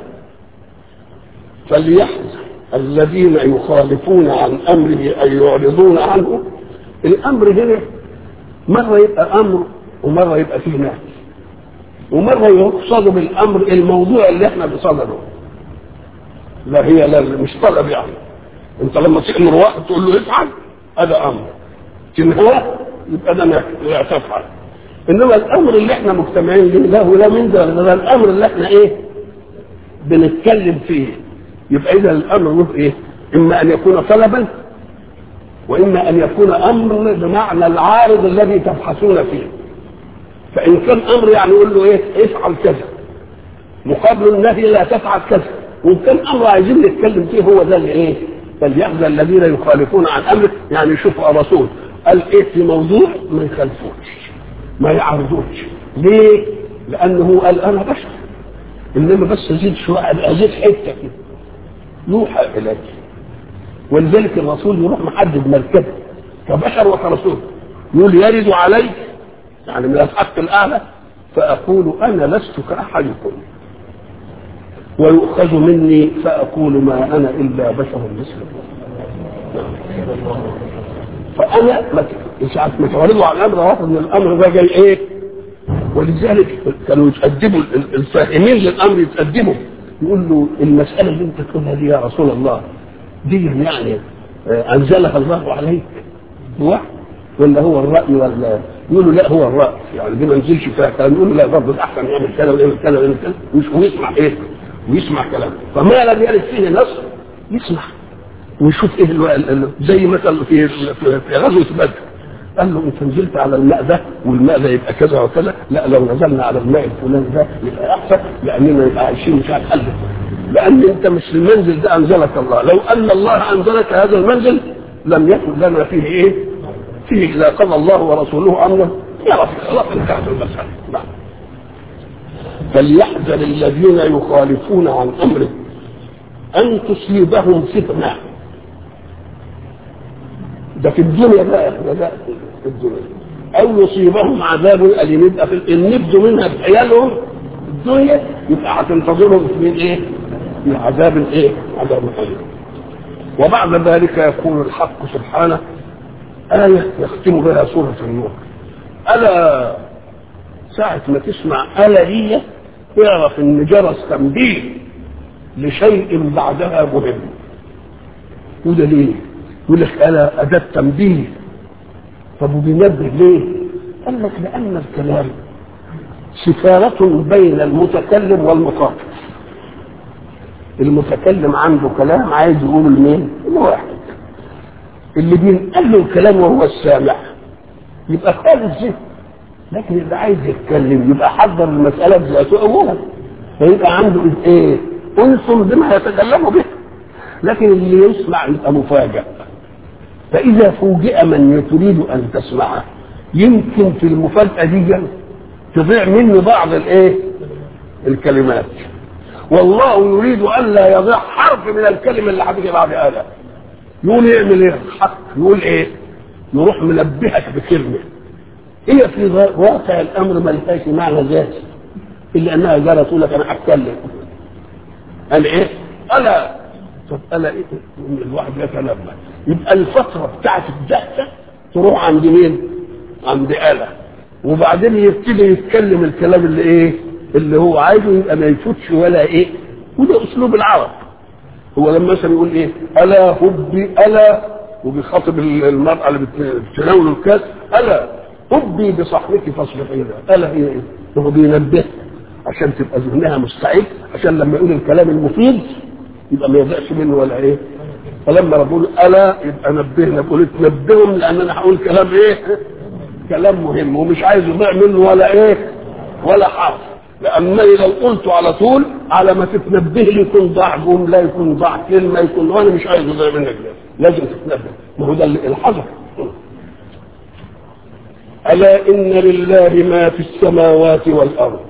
فليحذر الذين يخالفون عن امره اي يعرضون عنه الامر هنا مره يبقى امر ومره يبقى فيه نهي ومره يقصد بالامر الموضوع اللي احنا بصدده لا هي لا مش طلب يعني انت لما تامر واحد تقول له افعل هذا امر تنهاه يبقى ده لا تفعل انما الامر اللي احنا مجتمعين له له لا من ده ده الامر اللي احنا ايه بنتكلم فيه يبقى اذا الامر له ايه اما ان يكون طلبا واما ان يكون امر بمعنى العارض الذي تبحثون فيه فان كان امر يعني يقول له ايه افعل كذا مقابل النهي لا تفعل كذا وان كان امر عايزين نتكلم فيه هو ده اللي ايه فليحذر الذين يخالفون عن امره يعني يشوفوا الرسول قال ايه في موضوع ما يخالفوش ما يعرضوش ليه؟ لانه قال انا بشر انما بس ازيد شويه ازيد حته كده يوحى اليك ولذلك الرسول يروح محدد مركبه كبشر وكرسول يقول يرد عليك يعني من الحق الاعلى فاقول انا لست كاحدكم ويؤخذ مني فاقول ما انا الا بشر مثلكم فانا ساعه ما تعرضوا على الامر واخد ان الامر ده جاي ايه ولذلك كانوا يتقدموا الفاهمين للامر يتقدموا يقول له المساله اللي انت تقولها دي يا رسول الله دي يعني انزلها الله عليك هو ولا هو الراي ولا يقول له لا هو الراي يعني دي ما نزلش فيها كلام يقول له لا برضه الاحسن يعمل كذا ويعمل كذا ويعمل كذا ويسمع ايه ويسمع كلام فما لم يرد فيه نص يسمع ويشوف ايه الو... زي مثلا في في غزوه بدر قال له انت نزلت على الماء ده والماء ده يبقى كذا وكذا لا لو نزلنا على الماء الفلاني ده يبقى احسن لاننا يبقى عايشين مش عارف قلبك لان انت مش المنزل ده انزلك الله لو ان الله انزلك هذا المنزل لم يكن لنا فيه ايه؟ فيه اذا قضى الله ورسوله امرا يا رب خلاص انتهت المساله نعم فليحذر الذين يخالفون عن امره ان تصيبهم فتنه ده في الدنيا بقى احنا بقى في الدنيا او يصيبهم عذاب اليم يبقى في النبذ منها بعيالهم الدنيا يبقى هتنتظرهم من ايه؟ في عذاب الايه؟ عذاب اليم وبعد ذلك يقول الحق سبحانه آية يختم بها سورة النور ألا ساعة ما تسمع ألا هي اعرف إن جرس تنبيه لشيء بعدها مهم وده ليه؟ يقول لك انا اداه تنبيه طب وبينبه ليه؟ قال لك لان الكلام سفارة بين المتكلم والمخاطب المتكلم عنده كلام عايز يقول لمين؟ لواحد اللي بينقل له الكلام وهو السامع يبقى خالص ذهن لكن اللي عايز يتكلم يبقى حضر المسألة بذاته أولا فيبقى عنده إيه؟ أنس بما يتكلم به لكن اللي يسمع يبقى مفاجأ فإذا فوجئ من تريد أن تسمعه يمكن في المفاجأة دي تضيع منه بعض الإيه؟ الكلمات والله يريد أن لا يضيع حرف من الكلمة اللي هتيجي بعد آلاء يقول يعمل ايه الحق يقول ايه يروح منبهك بكلمه هي في واقع الامر ما لهاش معنى ذاتي الا انها جرت تقول لك انا هتكلم قال ايه الا طب الا ايه الواحد يتلمى يبقى الفتره بتاعت الدهشه تروح عند مين عند اله وبعدين يبتدي يتكلم الكلام اللي ايه اللي هو عايزه يبقى ما يفوتش ولا ايه وده اسلوب العرب هو لما مثلا يقول ايه الا حبي الا وبيخاطب المراه اللي بتناول الكاس الا حبي بصحبك فاصبحي الا هي ايه هو بينبه عشان تبقى ذهنها مستعد عشان لما يقول الكلام المفيد يبقى ما يضيعش منه ولا ايه فلما بقول الا يبقى نبهنا بقول تنبههم لان انا هقول كلام ايه كلام مهم ومش عايز يضيع منه ولا ايه ولا حرف لانني لو قلت على طول على ما تتنبه لي يكون ضاع جمله يكون ضاع كلمه يكون وانا مش عايز يضيع منك ده لازم تتنبه ما هو ده الحذر الا ان لله ما في السماوات والارض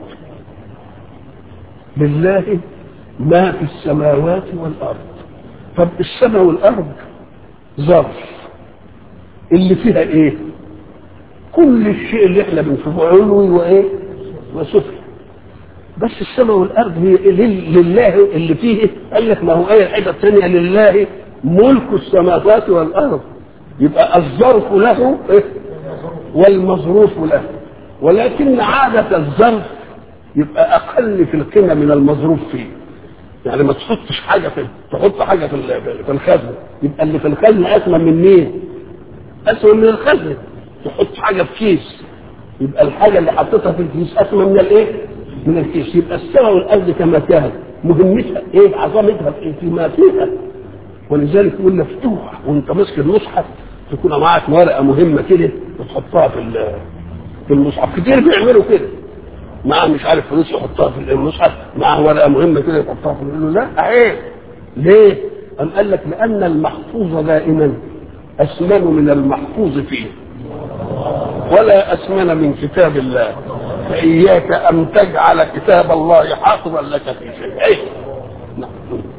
لله ما في السماوات والارض طب السماء والارض ظرف اللي فيها ايه كل الشيء اللي احنا بنشوفه علوي وايه وسفلي بس السماء والارض هي لله اللي فيه قال لك ما هو ايه الحته الثانيه لله ملك السماوات والارض يبقى الظرف له إيه؟ والمظروف له ولكن عادة الظرف يبقى أقل في القيمة من المظروف فيه يعني ما تحطش حاجة في تحط حاجة في في الخزنة يبقى اللي في الخزنة أثمن من مين؟ أثمن من الخزنة تحط حاجة في كيس يبقى الحاجة اللي حطيتها في الكيس أثمن من الإيه؟ من الكيس يبقى السماء والأرض كما كانت مهمتها إيه؟ عظمتها في فيما فيها ولذلك يقول مفتوح وأنت ماسك المصحف تكون معك ورقة مهمة كده وتحطها في في المصحف كتير بيعملوا كده معاه مش عارف فلوس يحطها في المصحف معاه ورقة مهمة كده يحطها في يقول له لا عيب ليه؟ أم قال لك لأن المحفوظ دائما أسمن من المحفوظ فيه ولا أسمن من كتاب الله فإياك أن تجعل كتاب الله حافظا لك في شيء أيه؟ نعم.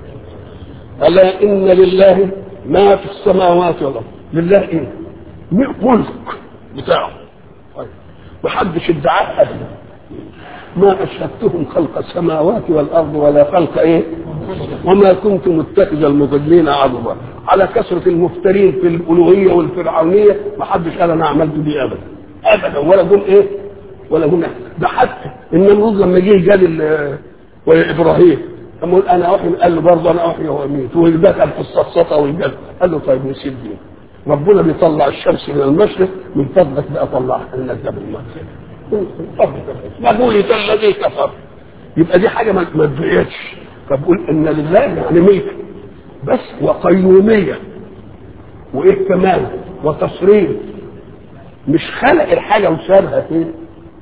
ألا إن لله ما في السماوات والأرض لله إيه؟ ملك بتاعه طيب محدش ادعاه أبدا ما أشهدتهم خلق السماوات والأرض ولا خلق إيه وما كنت متخذ المضلين عضبا على كثرة المفترين في الألوهية والفرعونية ما حدش قال أنا عملت دي أبدا أبدا ولا جم إيه ولا جم ده حتى النمرود لما جه جاد إبراهيم لما يقول أنا أحيي قال له برضه أنا أحيي وأميت والبكى في السطسطة والجد قال له طيب نسيب دي ربنا بيطلع الشمس من المشرق من فضلك بقى طلع لنا ده بالمغرب مقولة الذي كفر يبقى دي حاجة ما تبعدش فبقول ان لله يعني ملك بس وقيومية وايه كمان وتصريف مش خلق الحاجة وسابها فين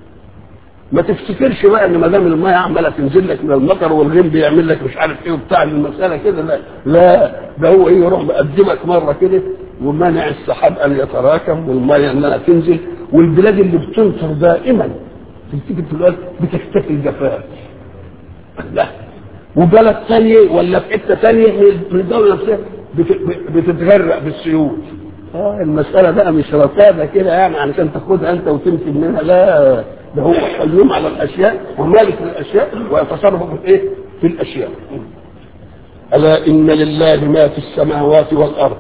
ما تفتكرش بقى ان ما دام الميه عماله تنزل لك من المطر والغيم بيعمل لك مش عارف ايه وبتاع المساله كده لا لا ده هو ايه يروح مقدمك مره كده ومانع السحاب ان يتراكم والميه انها تنزل والبلاد اللي بتنصر دائما تيجي دلوقتي بتختفي الجفاف لا وبلد ثانيه ولا في حته ثانيه من الدوله نفسها بتتغرق بالسيول اه المساله بقى مش رتابه كده يعني علشان تاخدها انت وتمسك منها لا ده هو قيوم على الاشياء ومالك للاشياء ويتصرف في ايه؟ في الاشياء. الا ان لله ما في السماوات والارض.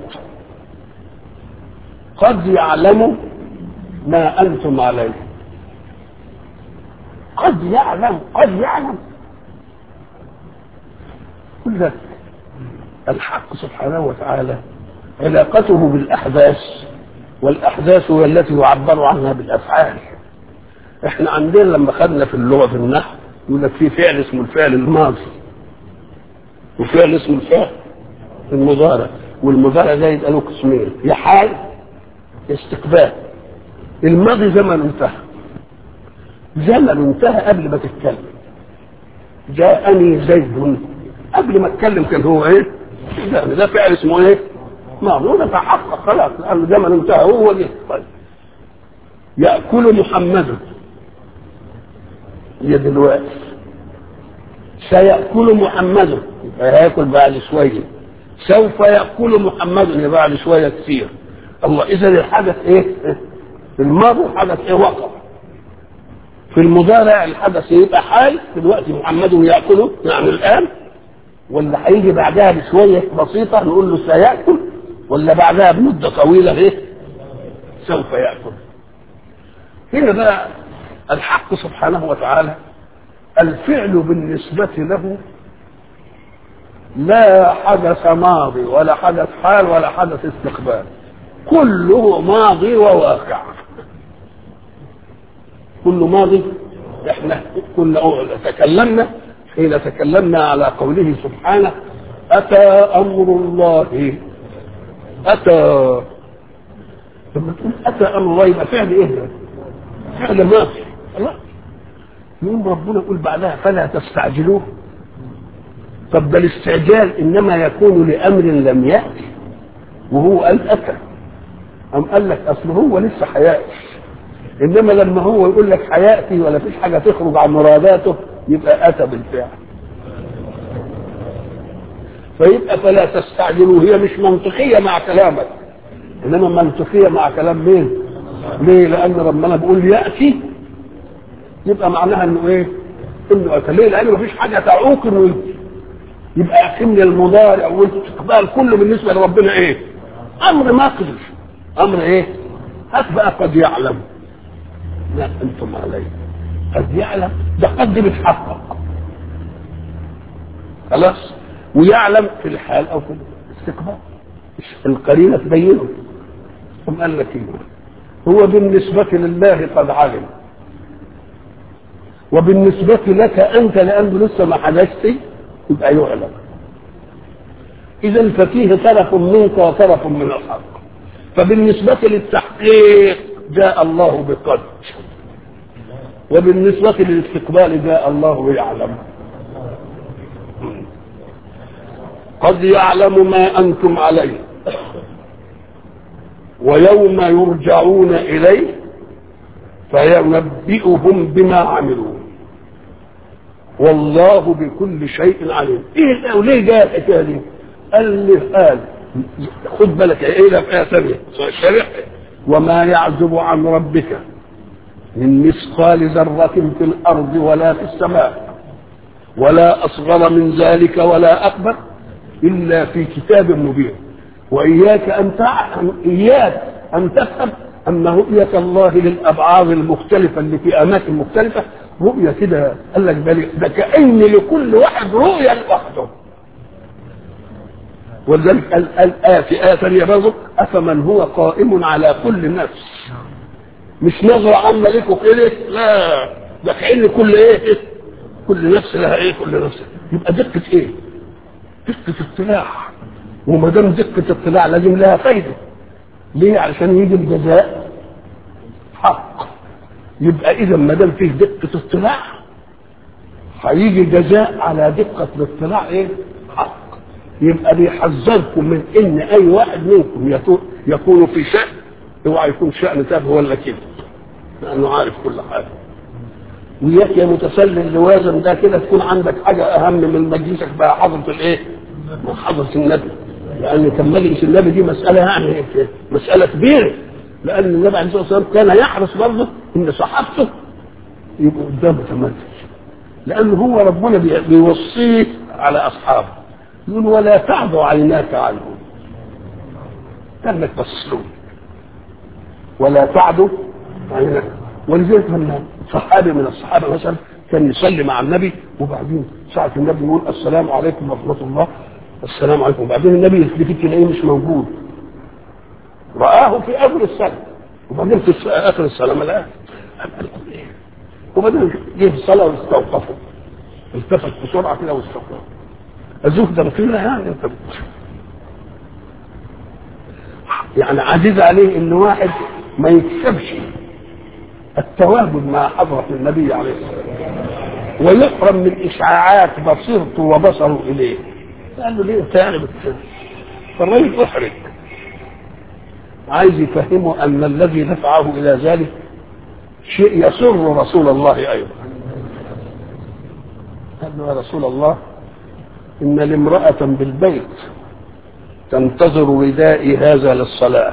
قد يعلم ما انتم عليه. قد يعلم قد يعلم كل ذلك الحق سبحانه وتعالى علاقته بالاحداث والاحداث هي التي يعبر عنها بالافعال احنا عندنا لما خدنا في اللغه في النحو يقول لك في فعل اسمه الفعل الماضي وفعل اسمه الفعل المضارع والمضارع ده يبقى له قسمين يا حال استقبال الماضي زمن انتهى زمن انتهى قبل ما تتكلم جاءني زيد قبل ما اتكلم كان هو ايه؟ ده, ده فعل اسمه ايه؟ ماضي وده تحقق خلاص لان زمن انتهى هو جه طيب يأكل محمد هي دلوقتي سيأكل محمد يبقى هياكل بعد شوية سوف يأكل محمد بعد شوية كثير الله إذا الحدث إيه؟ في الماضي الحدث إيه وقع في المضارع الحدث يبقى حال دلوقتي محمد يأكله يعني الآن ولا هيجي بعدها بشوية بسيطة نقول له سيأكل ولا بعدها بمدة طويلة إيه؟ سوف يأكل هنا بقى الحق سبحانه وتعالى الفعل بالنسبة له لا حدث ماضي ولا حدث حال ولا حدث استقبال كله ماضي وواقع كله ماضي احنا كنا تكلمنا حين تكلمنا على قوله سبحانه اتى امر الله اتى لما تقول اتى امر الله يبقى فعل ايه ده؟ فعل ماضي الله يوم ربنا يقول بعدها فلا تستعجلوه طب ده الاستعجال انما يكون لامر لم ياتي وهو قال اتى أم قال لك اصل هو لسه حياتي انما لما هو يقول لك حياتي ولا فيش حاجه تخرج عن مراداته يبقى اتى بالفعل فيبقى فلا تستعجلوا هي مش منطقيه مع كلامك انما منطقيه مع كلام مين؟ ليه؟ لان ربنا بيقول ياتي يبقى معناها انه ايه؟ انه اتى ليه؟ لان مفيش حاجه تعوق انه يجي يبقى يحكمني المضارع والاستقبال كله بالنسبه لربنا ايه؟ امر ما قدر امر ايه؟ هات بقى قد يعلم لا انتم علي قد يعلم ده قد بيتحقق خلاص ويعلم في الحال او في الاستقبال القرينه تبينه ثم قال لك ايه هو بالنسبه لله قد علم وبالنسبه لك انت لانه لسه ما حدثت يبقى يعلم اذا ففيه طرف منك وطرف من الحق فبالنسبه للتحقيق جاء الله بقد وبالنسبة للاستقبال جاء الله يعلم قد يعلم ما أنتم عليه ويوم يرجعون إليه فينبئهم بما عملوا والله بكل شيء عليم ايه وليه جاء الحكايه دي؟ قال لي قال خد بالك ايه ده في ايه ثانيه شرح وما يعزب عن ربك من مثقال ذرة في الأرض ولا في السماء ولا أصغر من ذلك ولا أكبر إلا في كتاب مبين وإياك أن تعلم إياك أن تفهم أن رؤية الله للأبعاد المختلفة اللي في أماكن مختلفة رؤية كده قال لك ده كأن لكل واحد رؤية لوحده ولذلك قال قال في آية ثانية برضه أفمن هو قائم على كل نفس مش نظرة عامة لكم كده لا ده كأن كل ايه كل نفس لها ايه كل نفس يبقى دقة ايه دقة اطلاع وما دام دقة اطلاع لازم لها فايدة ليه علشان يجي الجزاء حق يبقى اذا ما دام فيه دقة اطلاع هيجي جزاء على دقة الاطلاع ايه حق يبقى بيحذركم من ان اي واحد منكم يكون في شأن اوعى يكون شأن تافه ولا كده لانه عارف كل حاجه وياك يا متسلل لوازن ده كده تكون عندك حاجه اهم من مجلسك بقى حضره الايه؟ حضره النبي لان كان مجلس النبي دي مساله يعني مساله كبيره لان النبي عليه الصلاه والسلام كان يحرص برضه ان صحابته يبقوا قدامه تمثل لان هو ربنا بيوصيه على اصحابه يقول ولا تعد عيناك عنهم كانك بصلون ولا تعدوا عينك ولذلك لما صحابي من الصحابه مثلا كان يصلي مع النبي وبعدين ساعة النبي يقول السلام عليكم ورحمة الله السلام عليكم وبعدين النبي يلتفت تلاقيه مش موجود رآه في آخر الصلاة وبعدين في آخر الصلاة ما لقاه وبعدين جه الصلاة واستوقفوا التفت بسرعة كده واستوقفوا الزهد قيل يعني انت يعني عزيز عليه ان واحد ما يكسبش التواجد مع حضرة النبي عليه الصلاة والسلام ويحرم من إشعاعات بصيرته وبصره إليه قال له ليه تاني بتسبب فالراجل أحرج عايز يفهمه أن الذي دفعه إلى ذلك شيء يسر رسول الله أيضا قال له يا رسول الله إن لامرأة بالبيت تنتظر ردائي هذا للصلاة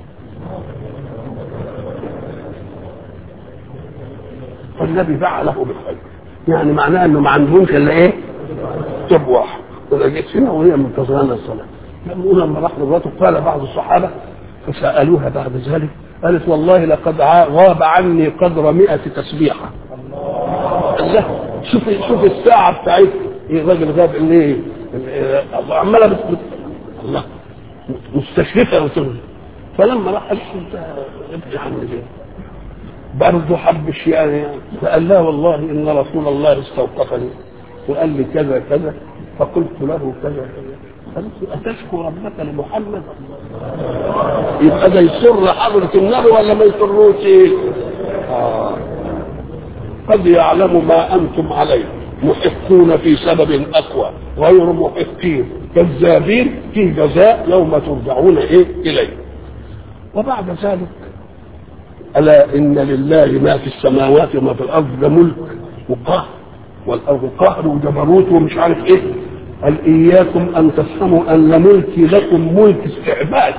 فالنبي دعا له بالخير يعني معناه انه ما عندهمش الا ايه؟ طب واحد انا جيت هنا وهي منتظرانا الصلاه لما لما راح لمراته قال بعض الصحابه فسالوها بعد ذلك قالت والله لقد غاب عني قدر مئة تسبيحه الله شوف شوف الساعه بتاعتها ايه الراجل غاب ليه؟ عماله بت... الله مستشرفه وتقول فلما راح قالت انت ابكي عني ليه؟ برضه حبش يعني فقال لا والله ان رسول الله استوقفني وقال لي كذا كذا فقلت له كذا كذا قالت له اتشكو ربك لمحمد يبقى ده يسر حضرة النبي ولا ما يسروش آه. قد يعلم ما انتم عليه محقون في سبب اقوى غير محقين كذابين في جزاء يوم ترجعون ايه اليه وبعد ذلك ألا إن لله ما في السماوات وما في الأرض ده ملك وقهر والأرض قهر وجبروت ومش عارف إيه قال إياكم أن تفهموا أن ملكي لكم ملك استعباد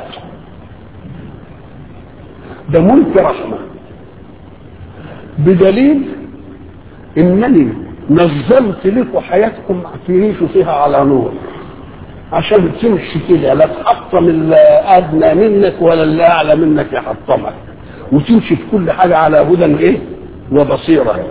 ده ملك رحمة بدليل إنني نظمت لكم حياتكم تعيشوا فيها على نور عشان تمشي كده لا تحطم اللي أدنى منك ولا اللي أعلى منك يحطمك وتمشي في كل حاجة على هدى ايه وبصيرة